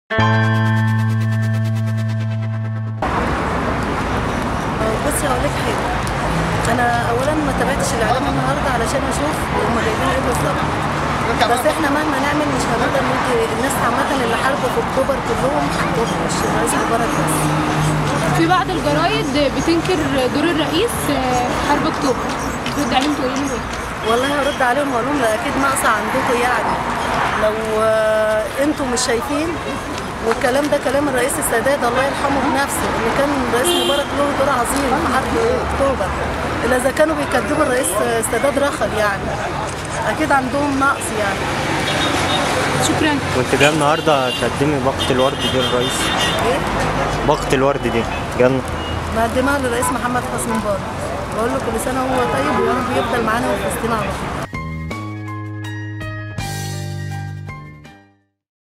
بصي هقول لك حاجه انا اولا ما تابعتش الاعلام النهارده علشان اشوف هم جايبين ايه بالظبط بس احنا مهما نعمل مش هنقدر ندي الناس عامه اللي حاربوا في اكتوبر كلهم حقهم مش رئيس مبارك بس في بعض الجرايد بتنكر دور الرئيس في حرب اكتوبر ترد عليهم تقولي لهم ايه؟ والله هرد عليهم واقول لهم لا اكيد ناقصه عندكم يعني لو آه، انتم مش شايفين والكلام ده كلام الرئيس السادات الله يرحمه بنفسه اللي كان الرئيس مبارك له دور عظيم في حرب اكتوبر الا اذا كانوا بيكذبوا الرئيس السادات رخل يعني اكيد عندهم نقص يعني شكرا كنت جاي النهارده تقدمي باقة الورد دي للرئيس ايه باقة الورد دي جاي مقدمها للرئيس محمد حسني مبارك بقول له كل سنه وهو طيب ويا رب يفضل معانا وفي وسطنا على طول